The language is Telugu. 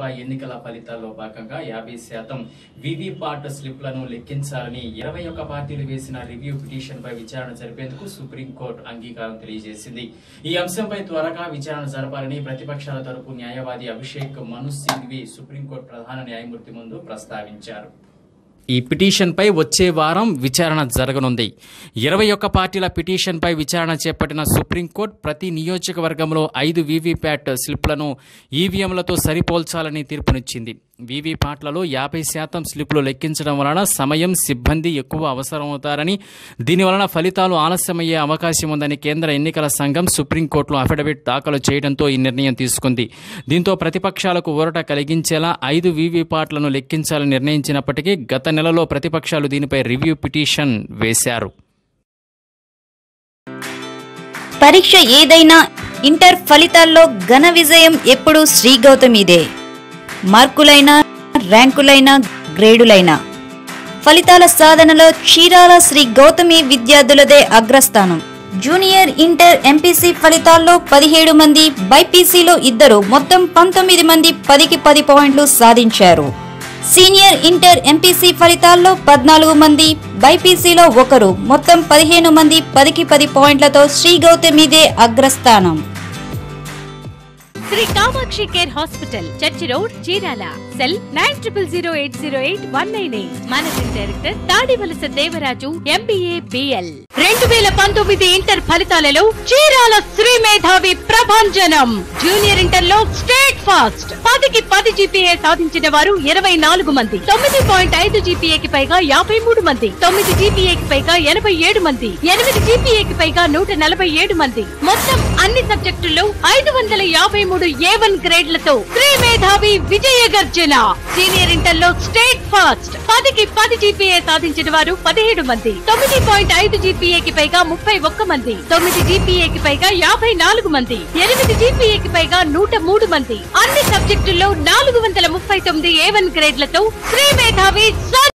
లోక్సభ ఎన్నికల ఫలితాల్లో భాగంగా యాభై శాతం వివిపాట్ స్లిప్లను లెక్కించాలని ఇరవై ఒక్క పార్టీలు వేసిన రివ్యూ పిటిషన్ పై విచారణ జరిపేందుకు సుప్రీంకోర్టు అంగీకారం తెలియజేసింది ఈ అంశంపై త్వరగా విచారణ జరపాలని ప్రతిపక్షాల తరపు న్యాయవాది అభిషేక్ మను సింఘ్వి సుప్రీంకోర్టు ప్రధాన న్యాయమూర్తి ముందు ప్రస్తావించారు ఈ పిటిషన్పై వచ్చే వారం విచారణ జరగనుంది ఇరవై ఒక్క పార్టీల పిటిషన్పై విచారణ చేపట్టిన సుప్రీంకోర్టు ప్రతి నియోజకవర్గంలో ఐదు వీవీప్యాట్ స్లిప్లను ఈవీఎంలతో సరిపోల్చాలని తీర్పునిచ్చింది వీవీప్యాట్లలో యాభై శాతం స్లిప్లు లెక్కించడం వలన సమయం సిబ్బంది ఎక్కువ అవసరమవుతారని దీని వలన ఫలితాలు ఆలస్యమయ్యే అవకాశం ఉందని కేంద్ర ఎన్నికల సంఘం సుప్రీంకోర్టులో అఫిడవిట్ దాఖలు చేయడంతో ఈ నిర్ణయం తీసుకుంది దీంతో ప్రతిపక్షాలకు ఊరట కలిగించేలా ఐదు వీవీప్యాట్లను లెక్కించాలని నిర్ణయించినప్పటికీ గత నెలలో ప్రతిపక్షాలు దీనిపై రివ్యూ పిటిషన్ వేశారు పరీక్ష ఏదైనా ఇంటర్ ఫలితాల్లో ఘన విజయం ఎప్పుడూ శ్రీ గౌతమిదే మార్కులైనా ర్యాంకులైనా గ్రేడులైనా ఫలితాల సాధనలో చీరాల శ్రీ గౌతమి విద్యార్థులదే అగ్రస్థానం జూనియర్ ఇంటర్ ఎంపీసీ ఫలితాల్లో పదిహేడు మంది బైపీసీలో ఇద్దరు మొత్తం పంతొమ్మిది మంది పదికి పది పాయింట్లు సాధించారు సీనియర్ ఇంటర్ ఎంపీసీ ఫలితాల్లో పద్నాలుగు మంది బైపీసీలో ఒకరు మొత్తం పదిహేను మంది పదికి పది పాయింట్లతో శ్రీ గౌతమిదే అగ్రస్థానం Sri Kamakshi care hospital church road Chirala cell nine triple zero eight zero eight one nine eight managing director Tadivalasa Devaraju MBA BL రెండు వేల పంతొమ్మిది ఇంటర్ ఫలితాలలో చీరాల శ్రీ మేధావి ప్రభంజనం జూనియర్ ఇంటర్ లో స్టేట్ ఫాస్ట్ పదికి పది జీపీఏ సాధించిన వారు ఇరవై నాలుగు మంది తొమ్మిది పాయింట్ ఐదు జీపీఏకి పైగా యాభై మూడు మంది తొమ్మిది జీపీఏకి పైగా ఎనభై ఏడు మంది ఎనిమిది జీపీఏకి పైగా నూట నలభై ఏడు మంది మొత్తం అన్ని సబ్జెక్టుల్లో ఐదు వందల యాభై మూడు ఏ వన్ గ్రేడ్లతో శ్రీ మేధావి విజయ గర్జన సీనియర్ ఇంటర్ లో స్టేట్ ఫాస్ట్ పదికి పది జీపీఏ సాధించిన వారు పదిహేడు మంది తొమ్మిది పాయింట్ ఐదు జీపీఏకి పైగా ముప్పై ఒక్క మంది తొమ్మిది జీపీఏకి పైగా యాభై నాలుగు మంది ఎనిమిది జీపీఏకి పైగా నూట మూడు మంది అన్ని సబ్జెక్టుల్లో నాలుగు వందల ముప్పై తొమ్మిది ఏ వన్ గ్రేడ్లతో శ్రీ మేధావి